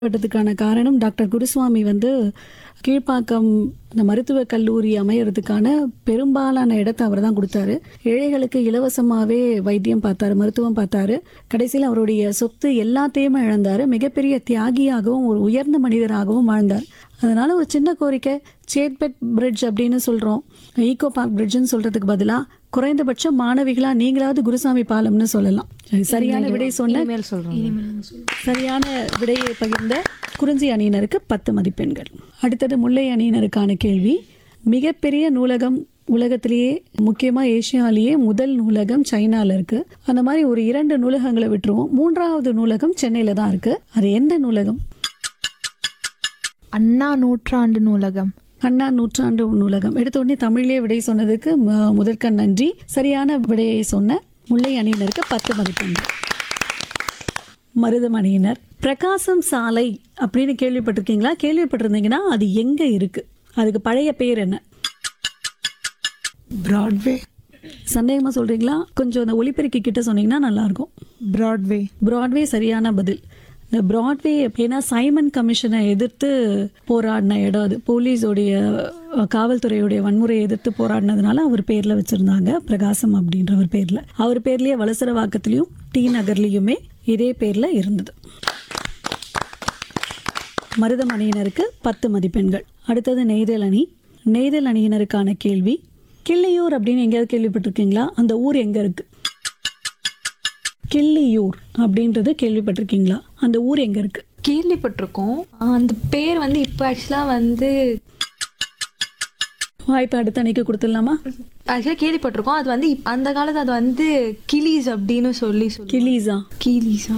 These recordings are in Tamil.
வட்டத்துக்கான காரணம் டாக்டர் குருசுவாமி வந்து கீழ்ப்பாக்கம் இந்த மருத்துவக் கல்லூரி அமையறதுக்கான பெரும்பாலான இடத்தை அவர் தான் கொடுத்தாரு ஏழைகளுக்கு இலவசமாகவே வைத்தியம் பார்த்தாரு மருத்துவம் பார்த்தாரு கடைசியில் அவருடைய சொத்து எல்லாத்தையுமே இழந்தாரு மிகப்பெரிய தியாகியாகவும் ஒரு உயர்ந்த மனிதராகவும் வாழ்ந்தார் அதனால ஒரு சின்ன கோரிக்கை சேத்பெட் பிரிட்ஜ் அப்படின்னு சொல்றோம் ஈகோ பார்க் பிரிட்ஜ்னு சொல்றதுக்கு பதிலாக குறைந்தபட்சம் மாணவிகளா நீங்களாவது குருசாமி பாலம்னு சொல்லலாம் சரியான விடை சொன்ன இனிமேல் சொல்றோம் சரியான விடையை பகிர்ந்த குறிஞ்சி அணியினருக்கு பத்து மதிப்பெண்கள் அடுத்தது முல்லை அணியினருக்கான கேள்வி மிகப்பெரிய நூலகம் உலகத்திலேயே முக்கியமா ஏசியாலேயே முதல் நூலகம் சைனால இருக்கு அந்த மாதிரி ஒரு இரண்டு நூலகங்களை விட்டுருவோம் மூன்றாவது நூலகம் சென்னையில தான் இருக்கு அது எந்த நூலகம் அண்ணா நூற்றாண்டு நூலகம் அண்ணா நூற்றாண்டு நூலகம் எடுத்த உடனே தமிழ்லேயே விடை சொன்னதுக்கு ம- முதற்க நன்றி சரியான விடையை சொன்ன முல்லை அணியினருக்கு பத்து மதிப்பெண்கள் மருதம் அணியினர் பிரகாசம் சாலை அப்படின்னு கேள்விப்பட்டிருக்கீங்களா கேள்விப்பட்டிருந்தீங்கன்னா அது எங்க இருக்கு அதுக்கு பழைய பேர் என்ன பிராட்வே சந்தேகமா சொல்றீங்களா கொஞ்சம் அந்த ஒலிபெருக்கி கிட்ட சொன்னீங்கன்னா நல்லா இருக்கும் பிராட்வே பிராட்வே சரியான பதில் இந்த பிராட்வே ஏன்னா சைமன் கமிஷனை எதிர்த்து போராடின இடம் அது போலீஸோடைய அஹ், காவல்துறையுடைய வன்முறையை எதிர்த்து போராடினதுனால அவர் பேர்ல வச்சிருந்தாங்க பிரகாசம் அப்படின்றவர் பேர்ல அவர் பேர்லயே வலசரவாக்கத்திலையும் டி நகர்லயுமே இதே பேர்ல இருந்தது மருதம் அணியினருக்கு பத்து மதிப்பெண்கள் அடுத்தது நெய்தல் அணி நெய்தல் அணியினருக்கான கேள்வி கிள்ளையூர் அப்படின்னு எங்கேயாவது கேள்விப்பட்டிருக்கீங்களா அந்த ஊர் எங்க இருக்கு கிள்ளியூர் அப்படின்றது கேள்விப்பட்டிருக்கீங்களா அந்த ஊர் எங்க இருக்கு கேள்விப்பட்டிருக்கோம் ஆஹ் அந்த பேர் வந்து இப்போ ஆக்சுவலாக வந்து வாய்ப்பு அடுத்த அன்னைக்கு கொடுத்துடலாமா ஆக்சுவலாக கேள்விப்பட்டிருக்கோம் அது வந்து இப்- அந்த காலத்து அது வந்து கிளீஸ் அப்படின்னு சொல்லி சொல்லி கிளீஸா கீலீஸா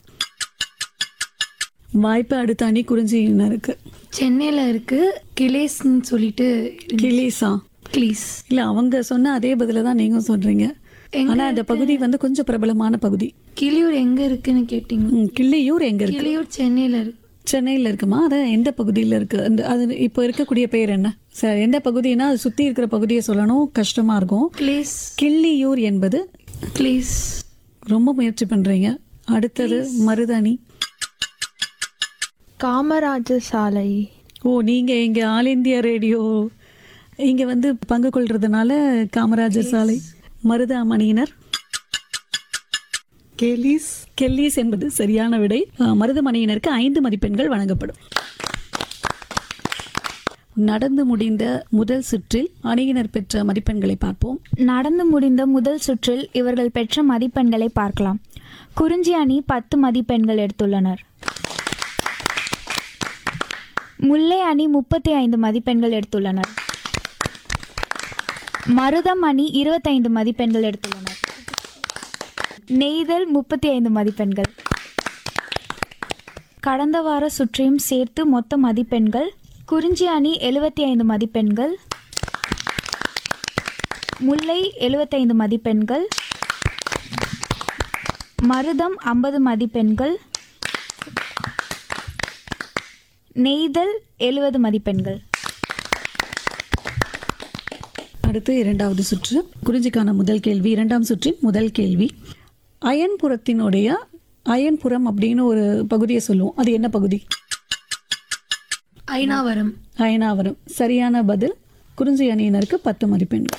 வாய்ப்பு அடுத்த அணி குறிஞ்சியினருக்கு சென்னையில் இருக்கு கிளேஸ்ன்னு சொல்லிட்டு கிளீஸா கிளீஸ் இல்ல அவங்க சொன்ன அதே பதில தான் நீங்க சொல்றீங்க ஆனா அந்த பகுதி வந்து கொஞ்சம் பிரபலமான பகுதி கிளியூர் எங்க இருக்குன்னு கேட்டீங்க ம், கிள்ளியூர் எங்க இருக்கு கிளியூர் சென்னையில் இருக்கு சென்னையில் இருக்குமா அது எந்த பகுதியில் இருக்கு அந்த அது இப்போ இருக்கக்கூடிய பேர் என்ன சார் எந்த பகுதினா அது சுத்தி இருக்கிற பகுதியை சொல்லணும் கஷ்டமா இருக்கும் கிளேஸ் கிள்ளியூர் என்பது கிளீஸ் ரொம்ப முயற்சி பண்றீங்க அடுத்தது மருதணி காமராஜர் சாலை ஓ நீங்க இங்க ஆல் இந்தியா ரேடியோ இங்க வந்து பங்கு கொள்றதுனால காமராஜர் சாலை மருதாமணியினர் கேலிஸ் கெல்லீஸ் என்பது சரியான விடை அஹ், மருதமணியினருக்கு ஐந்து மதிப்பெண்கள் வழங்கப்படும் நடந்து முடிந்த முதல் சுற்றில் அணியினர் பெற்ற மதிப்பெண்களை பார்ப்போம் நடந்து முடிந்த முதல் சுற்றில் இவர்கள் பெற்ற மதிப்பெண்களை பார்க்கலாம் குறிஞ்சி அணி பத்து மதிப்பெண்கள் எடுத்துள்ளனர் முல்லை அணி முப்பத்தி ஐந்து மதிப்பெண்கள் எடுத்துள்ளனர் மருதம் அணி இருபத்தைந்து மதிப்பெண்கள் எடுத்துள்ளனர் நெய்தல் முப்பத்தி ஐந்து மதிப்பெண்கள் கடந்த வார சுற்றையும் சேர்த்து மொத்த மதிப்பெண்கள் குறிஞ்சி அணி எழுபத்தி ஐந்து மதிப்பெண்கள் முல்லை எழுபத்தைந்து மதிப்பெண்கள் மருதம் ஐம்பது மதிப்பெண்கள் நெய்தல் எழுபது மதிப்பெண்கள் அடுத்து இரண்டாவது சுற்று குறிஞ்சிக்கான முதல் கேள்வி இரண்டாம் சுற்றின் முதல் கேள்வி அயன்புரத்தினுடைய அயன்புரம் அப்படின்னு ஒரு பகுதியை சொல்லுவோம் அது என்ன பகுதி ஐநாவரம் அயனாவரம் சரியான பதில் குறிஞ்சி அணியினருக்கு பத்து மதிப்பெண்கள்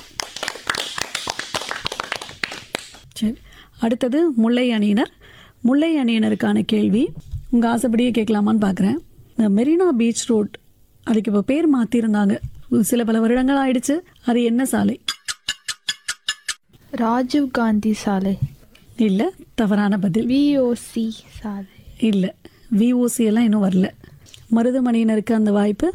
சரி அடுத்தது முல்லை அணியினர் முல்லை அணியினருக்கான கேள்வி உங்கள் ஆசைப்படியே கேட்கலாமான்னு பார்க்குறேன் இந்த மெரினா பீச் ரோட் அதுக்கு இப்போ பேர் மாற்றிருந்தாங்க சில பல வருடங்கள் ஆயிடுச்சு அது என்ன சாலை ராஜீவ் காந்தி சாலை இல்லை தவறான பதில் விஓசி சாலை இல்லை விஓசி எல்லாம் இன்னும் வரல மருதமணியினருக்கு அந்த வாய்ப்பு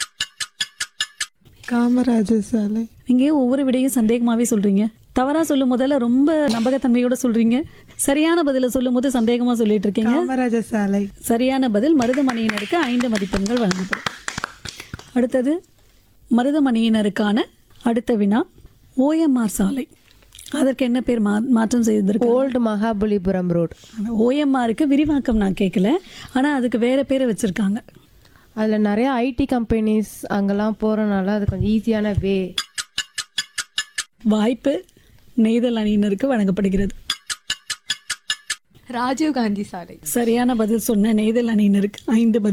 காமராஜர் சாலை நீங்க ஏன் ஒவ்வொரு விடையும் சந்தேகமாவே சொல்றீங்க தவறா சொல்லும் முதல்ல ரொம்ப நம்பகத்தன்மையோட சொல்றீங்க சரியான பதில சொல்லும் போது சந்தேகமா சொல்லிட்டு இருக்கீங்க காமராஜர் சாலை சரியான பதில் மருதமணியினருக்கு ஐந்து மதிப்பெண்கள் வழங்கப்படும் அடுத்தது மருதமணியினருக்கான அடுத்த வினா ஓஎம்ஆர் சாலை அதற்கு என்ன பேர் மா மாற்றம் செய்திருக்கு ஓல்டு மகாபலிபுரம் ரோட் ஓஎம்ஆருக்கு விரிவாக்கம் நான் கேட்கல ஆனா அதுக்கு வேற பேரை வச்சிருக்காங்க அதில் நிறைய ஐடி கம்பெனிஸ் அங்கெல்லாம் போகிறனால அது கொஞ்சம் ஈஸியான வே வாய்ப்பு நெய்தல் அணியினருக்கு வழங்கப்படுகிறது ராஜீவ் காந்தி சாலை சரியான பதில் சொன்ன நெய்தல் அணியினருக்கு ஐந்து பதில்